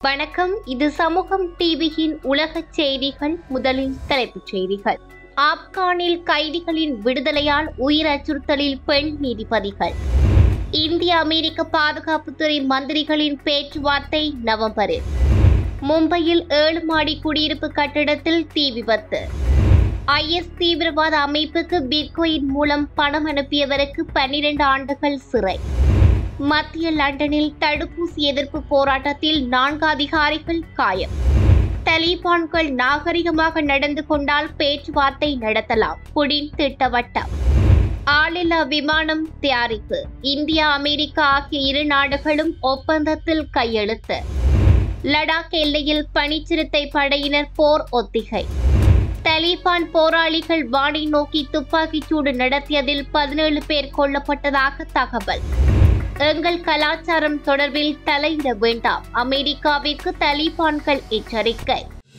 வணக்கம் இது சமூகம் டிவியின் உலக செய்திகள் முதலில் தலைப்புச் செய்திகள் ஆப்கானில் கைதிகளின் விடுதலையால் உயிர் அச்சுறுத்தலில் பெண் நீதிபதிகள் இந்திய அமெரிக்க பாதுகாப்புத்துறை மந்திரிகளின் பேச்சுவார்த்தை நவம்பரில் மும்பையில் ஏழு மாடி குடியிருப்பு கட்டிடத்தில் தீ விபத்து ஐஎஸ் தீவிரவாத அமைப்புக்கு பிட்கோயின் மூலம் பணம் அனுப்பியவருக்கு பன்னிரண்டு ஆண்டுகள் சிறை மத்திய லண்டனில் தடுப்பூசி எதிர்ப்பு போராட்டத்தில் நான்கு அதிகாரிகள் காயம் தலிபான்கள் நாகரிகமாக நடந்து கொண்டால் பேச்சுவார்த்தை நடத்தலாம் புடின் திட்டவட்டம் ஆளில்லா விமானம் தயாரிப்பு இந்தியா அமெரிக்கா ஆகிய இரு நாடுகளும் ஒப்பந்தத்தில் கையெழுத்து லடாக் எல்லையில் பனிச்சிறுத்தை படையினர் போர் ஒத்திகை தலிபான் போராளிகள் வானை நோக்கி துப்பாக்கிச்சூடு நடத்தியதில் பதினேழு பேர் கொல்லப்பட்டதாக தகவல் எங்கள் கலாச்சாரம் தொடர்பில் தலையிட வேண்டாம் அமெரிக்காவிற்கு தலிபான்கள் எச்சரிக்கை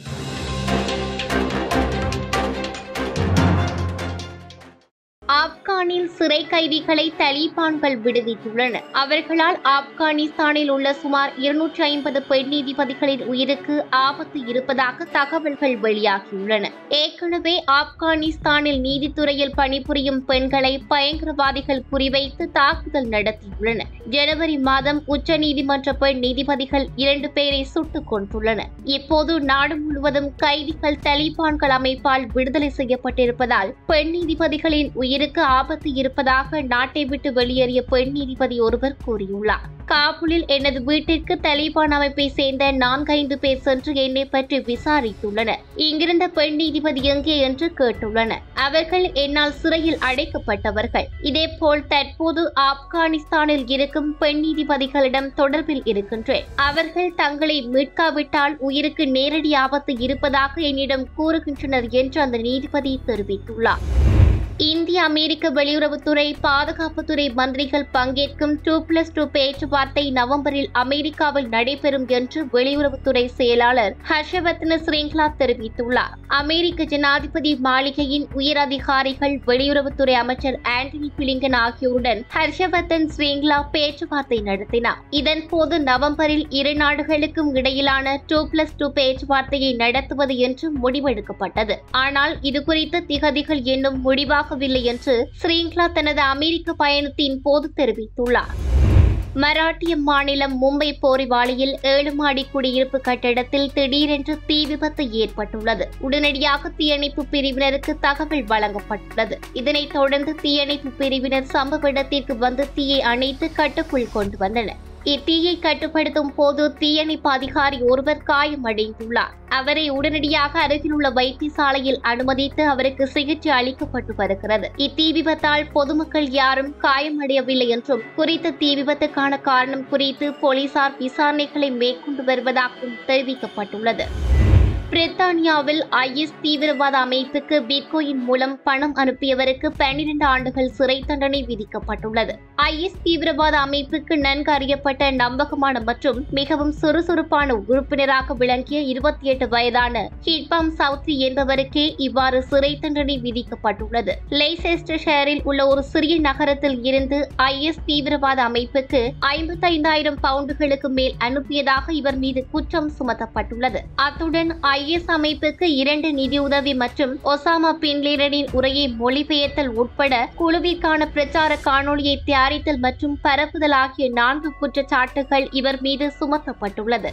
ஆப்கானில் சிறை கைதிகளை தலிபான்கள் விடுவித்துள்ளனர் அவர்களால் ஆப்கானிஸ்தானில் உள்ள சுமார் இருநூற்றி ஐம்பது பெண் நீதிபதிகளின் உயிருக்கு ஆபத்து இருப்பதாக தகவல்கள் வெளியாகியுள்ளன ஏற்கனவே ஆப்கானிஸ்தானில் நீதித்துறையில் பணிபுரியும் பெண்களை பயங்கரவாதிகள் குறிவைத்து தாக்குதல் நடத்தியுள்ளனர் ஜனவரி மாதம் உச்ச நீதிமன்ற பெண் நீதிபதிகள் இரண்டு பேரை சுட்டுக் கொண்டுள்ளனர் இப்போது நாடு முழுவதும் கைதிகள் தலிபான்கள் அமைப்பால் விடுதலை செய்யப்பட்டிருப்பதால் பெண் நீதிபதிகளின் உயிருக்கு ஆபத்து இருப்பதாக நாட்டை விட்டு வெளியேறிய பெண் நீதிபதி ஒருவர் கூறியுள்ளார் காபூலில் எனது வீட்டிற்கு தலிபான் அமைப்பை சேர்ந்த நான்கைந்து பேர் சென்று என்னை பற்றி விசாரித்துள்ளனர் இங்கிருந்த பெண் நீதிபதி எங்கே என்று கேட்டுள்ளனர் அவர்கள் என்னால் சிறையில் அடைக்கப்பட்டவர்கள் இதேபோல் தற்போது ஆப்கானிஸ்தானில் இருக்கும் பெண் நீதிபதிகளிடம் தொடர்பில் இருக்கின்றேன் அவர்கள் தங்களை மீட்காவிட்டால் உயிருக்கு நேரடி ஆபத்து இருப்பதாக என்னிடம் கூறுகின்றனர் என்று அந்த நீதிபதி தெரிவித்துள்ளார் இந்திய அமெரிக்க வெளியுறவுத்துறை பாதுகாப்புத்துறை மந்திரிகள் பங்கேற்கும் டூ பிளஸ் டூ பேச்சுவார்த்தை நவம்பரில் அமெரிக்காவில் நடைபெறும் என்று வெளியுறவுத்துறை செயலாளர் ஹர்ஷவர்தன ஸ்ரீங்லா தெரிவித்துள்ளார் அமெரிக்க ஜனாதிபதி மாளிகையின் உயர் அதிகாரிகள் வெளியுறவுத்துறை அமைச்சர் ஆண்டனி பிளிங்கன் ஆகியோருடன் ஹர்ஷவர்தன் ஸ்ரீங்லா பேச்சுவார்த்தை நடத்தினார் இதன்போது நவம்பரில் இரு நாடுகளுக்கும் இடையிலான டூ பிளஸ் டூ பேச்சுவார்த்தையை நடத்துவது என்று முடிவெடுக்கப்பட்டது ஆனால் இதுகுறித்த திகதிகள் என்னும் முடிவாக உருவாகவில்லை என்று ஸ்ரீங்லா தனது அமெரிக்க பயணத்தின் போது தெரிவித்துள்ளார் மராட்டிய மாநிலம் மும்பை போரிவாளியில் ஏழு மாடி குடியிருப்பு கட்டிடத்தில் திடீரென்று தீ விபத்து ஏற்பட்டுள்ளது உடனடியாக தீயணைப்பு பிரிவினருக்கு தகவல் வழங்கப்பட்டுள்ளது இதனைத் தொடர்ந்து தீயணைப்பு பிரிவினர் சம்பவ இடத்திற்கு வந்து தீயை அணைத்து கட்டுக்குள் கொண்டு வந்தனர் இத்தீயை கட்டுப்படுத்தும் போது தீயணைப்பு அதிகாரி ஒருவர் காயமடைந்துள்ளார் அவரை உடனடியாக அருகிலுள்ள வைத்தியசாலையில் அனுமதித்து அவருக்கு சிகிச்சை அளிக்கப்பட்டு வருகிறது இத்தீ விபத்தால் பொதுமக்கள் யாரும் காயமடையவில்லை என்றும் குறித்த தீ விபத்துக்கான காரணம் குறித்து போலீசார் விசாரணைகளை மேற்கொண்டு வருவதாகவும் தெரிவிக்கப்பட்டுள்ளது பிரித்தானியாவில் ஐஎஸ் தீவிரவாத அமைப்புக்கு பிட்கோயின் மூலம் பணம் அனுப்பியவருக்கு பன்னிரண்டு ஆண்டுகள் சிறை தண்டனை விதிக்கப்பட்டுள்ளது ஐஎஸ் தீவிரவாத அமைப்புக்கு நன்கு அறியப்பட்ட நம்பகமான மற்றும் மிகவும் சுறுசுறுப்பான உறுப்பினராக விளங்கிய இருபத்தி எட்டு வயதான ஹிட்பாம் சவுத்ரி என்பவருக்கே இவ்வாறு சிறை தண்டனை விதிக்கப்பட்டுள்ளது லெய்செஸ்டர் ஷேரில் உள்ள ஒரு சிறிய நகரத்தில் இருந்து ஐஎஸ் தீவிரவாத அமைப்புக்கு ஐம்பத்தைந்தாயிரம் பவுண்டுகளுக்கு மேல் அனுப்பியதாக இவர் மீது குற்றம் சுமத்தப்பட்டுள்ளது அத்துடன் ஐஎஸ் அமைப்புக்கு இரண்டு நிதியுதவி மற்றும் ஒசாமா பின்லேடனின் உரையை மொழிபெயர்த்தல் உட்பட குழுவிற்கான பிரச்சார காணொளியை தயாரித்தல் மற்றும் பரப்புதல் ஆகிய நான்கு குற்றச்சாட்டுகள் இவர் மீது சுமத்தப்பட்டுள்ளது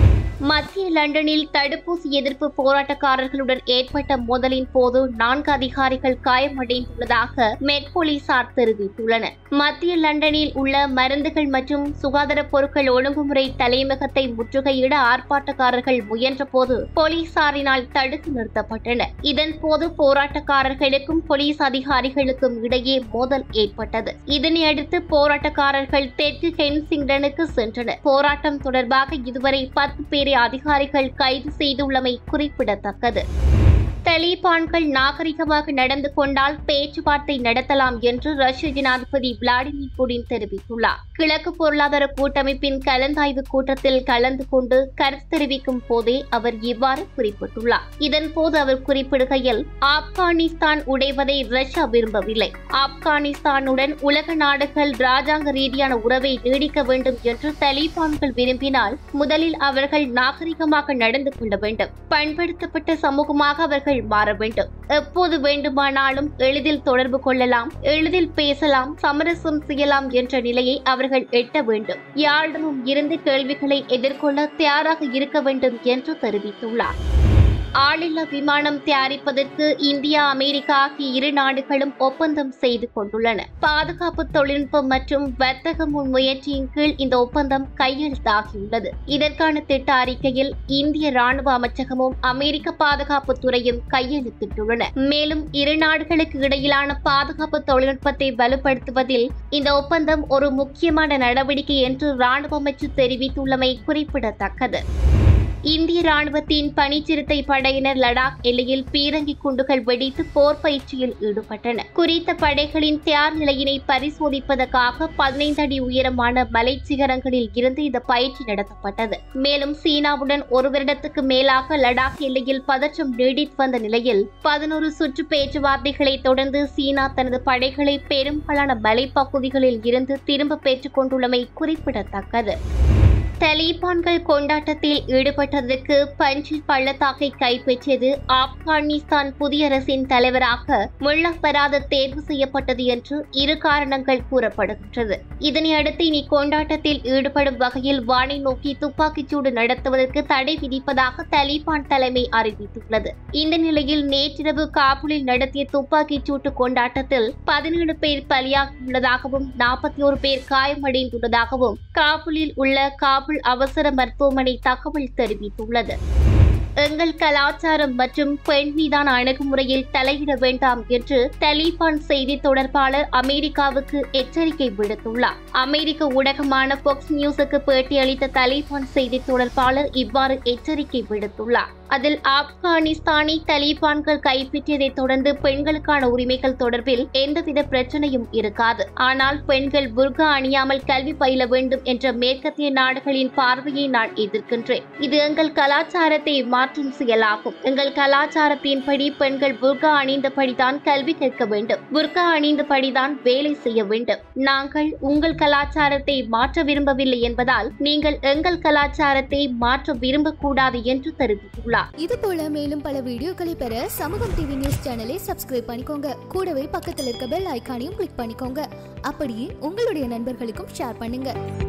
மத்திய லண்டனில் தடுப்பூசி எதிர்ப்பு போராட்டக்காரர்களுடன் ஏற்பட்ட மோதலின் போது நான்கு அதிகாரிகள் காயமடைந்துள்ளதாக மெட் போலீசார் தெரிவித்துள்ளனர் மத்திய லண்டனில் உள்ள மருந்துகள் மற்றும் சுகாதார பொருட்கள் ஒழுங்குமுறை தலைமையகத்தை முற்றுகையிட ஆர்ப்பாட்டக்காரர்கள் முயன்றபோது போலீசாரினால் தடுத்து நிறுத்தப்பட்டனர் இதன்போது போராட்டக்காரர்களுக்கும் போலீஸ் அதிகாரிகளுக்கும் இடையே மோதல் ஏற்பட்டது இதனையடுத்து போராட்டக்காரர்கள் தெற்கு கென்சிங்டனுக்கு சென்றனர் போராட்டம் தொடர்பாக இதுவரை பத்து பேரை அதிகாரிகள் கைது செய்துள்ளமை குறிப்பிடத்தக்கது தலிபான்கள் நாகரிகமாக நடந்து கொண்டால் பேச்சுவார்த்தை நடத்தலாம் என்று ரஷ்ய ஜனாதிபதி விளாடிமிர் புடின் தெரிவித்துள்ளார் கிழக்கு பொருளாதார கூட்டமைப்பின் கலந்தாய்வு கூட்டத்தில் கலந்து கொண்டு கருத்து தெரிவிக்கும் போதே அவர் இவ்வாறு குறிப்பிட்டுள்ளார் இதன்போது அவர் குறிப்பிடுகையில் ஆப்கானிஸ்தான் உடைவதை ரஷ்யா விரும்பவில்லை ஆப்கானிஸ்தானுடன் உலக நாடுகள் ராஜாங்க ரீதியான உறவை நீடிக்க வேண்டும் என்று தலிபான்கள் விரும்பினால் முதலில் அவர்கள் நாகரிகமாக நடந்து கொள்ள வேண்டும் பண்படுத்தப்பட்ட சமூகமாக அவர்கள் மாற வேண்டும் எப்போது வேண்டுமானாலும் எளிதில் தொடர்பு கொள்ளலாம் எளிதில் பேசலாம் சமரசம் செய்யலாம் என்ற நிலையை அவர்கள் எட்ட வேண்டும் யாரிடமும் இருந்து கேள்விகளை எதிர்கொள்ள தயாராக இருக்க வேண்டும் என்று தெரிவித்துள்ளார் ஆளில்லா விமானம் தயாரிப்பதற்கு இந்தியா அமெரிக்கா ஆகிய இரு நாடுகளும் ஒப்பந்தம் செய்து கொண்டுள்ளன பாதுகாப்பு தொழில்நுட்பம் மற்றும் வர்த்தக முன்முயற்சியின் கீழ் இந்த ஒப்பந்தம் கையெழுத்தாகியுள்ளது இதற்கான திட்ட அறிக்கையில் இந்திய ராணுவ அமைச்சகமும் அமெரிக்க பாதுகாப்பு துறையும் கையெழுத்திட்டுள்ளன மேலும் இரு நாடுகளுக்கு இடையிலான பாதுகாப்பு தொழில்நுட்பத்தை வலுப்படுத்துவதில் இந்த ஒப்பந்தம் ஒரு முக்கியமான நடவடிக்கை என்று ராணுவ அமைச்சர் தெரிவித்துள்ளமை குறிப்பிடத்தக்கது இந்திய ராணுவத்தின் பனிச்சிறுத்தை படையினர் லடாக் எல்லையில் பீரங்கி குண்டுகள் வெடித்து போர் பயிற்சியில் ஈடுபட்டனர் குறித்த படைகளின் தயார் நிலையினை பரிசோதிப்பதற்காக பதினைந்து அடி உயரமான மலை சிகரங்களில் இருந்து இந்த பயிற்சி நடத்தப்பட்டது மேலும் சீனாவுடன் ஒரு வருடத்துக்கு மேலாக லடாக் எல்லையில் பதற்றம் நீடித்து வந்த நிலையில் பதினோரு சுற்று பேச்சுவார்த்தைகளை தொடர்ந்து சீனா தனது படைகளை பெரும்பாலான மலைப்பகுதிகளில் இருந்து திரும்ப பெற்றுக் கொண்டுள்ளமை குறிப்பிடத்தக்கது தலிபான்கள் கொண்டாட்டத்தில் ஈடுபட்டதற்கு பஞ்சில் பள்ளத்தாக்கை கைப்பற்றியது ஆப்கானிஸ்தான் புதிய அரசின் தலைவராக முல்லா பராத தேர்வு செய்யப்பட்டது என்று இரு காரணங்கள் கூறப்படுகின்றது இதனை அடுத்து இனி கொண்டாட்டத்தில் ஈடுபடும் வகையில் வானை நோக்கி துப்பாக்கிச்சூடு நடத்துவதற்கு தடை விதிப்பதாக தலிபான் தலைமை அறிவித்துள்ளது இந்த நிலையில் நேற்றிரவு காபூலில் நடத்திய துப்பாக்கிச் சூட்டு கொண்டாட்டத்தில் பதினேழு பேர் பலியாகியுள்ளதாகவும் நாற்பத்தி ஒரு பேர் காயமடைந்துள்ளதாகவும் காபூலில் உள்ள காபூல் அவசர மருத்துவமனை தகவல் தெரிவித்துள்ளது எங்கள் கலாச்சாரம் மற்றும் பெண் மீதான அணுகுமுறையில் தலையிட வேண்டாம் என்று தலிபான் செய்தி தொடர்பாளர் அமெரிக்காவுக்கு எச்சரிக்கை விடுத்துள்ளார் அமெரிக்க ஊடகமான ஃபாக்ஸ் நியூஸுக்கு பேட்டியளித்த தலிபான் செய்தி தொடர்பாளர் இவ்வாறு எச்சரிக்கை விடுத்துள்ளார் அதில் ஆப்கானிஸ்தானை தலிபான்கள் கைப்பற்றியதைத் தொடர்ந்து பெண்களுக்கான உரிமைகள் தொடர்பில் எந்தவித பிரச்சனையும் இருக்காது ஆனால் பெண்கள் புர்கா அணியாமல் கல்வி பயில வேண்டும் என்ற மேற்கத்திய நாடுகளின் பார்வையை நான் எதிர்க்கின்றேன் இது எங்கள் கலாச்சாரத்தை மாற்றும் செயலாகும் எங்கள் கலாச்சாரத்தின்படி பெண்கள் புர்கா அணிந்தபடிதான் கல்வி கற்க வேண்டும் புர்கா அணிந்தபடிதான் வேலை செய்ய வேண்டும் நாங்கள் உங்கள் கலாச்சாரத்தை மாற்ற விரும்பவில்லை என்பதால் நீங்கள் எங்கள் கலாச்சாரத்தை மாற்ற விரும்பக்கூடாது என்று தெரிவித்துள்ளார் இது போல மேலும் பல வீடியோக்களை பெற சமூகம் டிவி நியூஸ் சேனலை சப்ஸ்கிரைப் பண்ணிக்கோங்க கூடவே பக்கத்தில் இருக்க பெல் ஐகானையும் கிளிக் பண்ணிக்கோங்க அப்படியே உங்களுடைய நண்பர்களுக்கும் ஷேர் பண்ணுங்க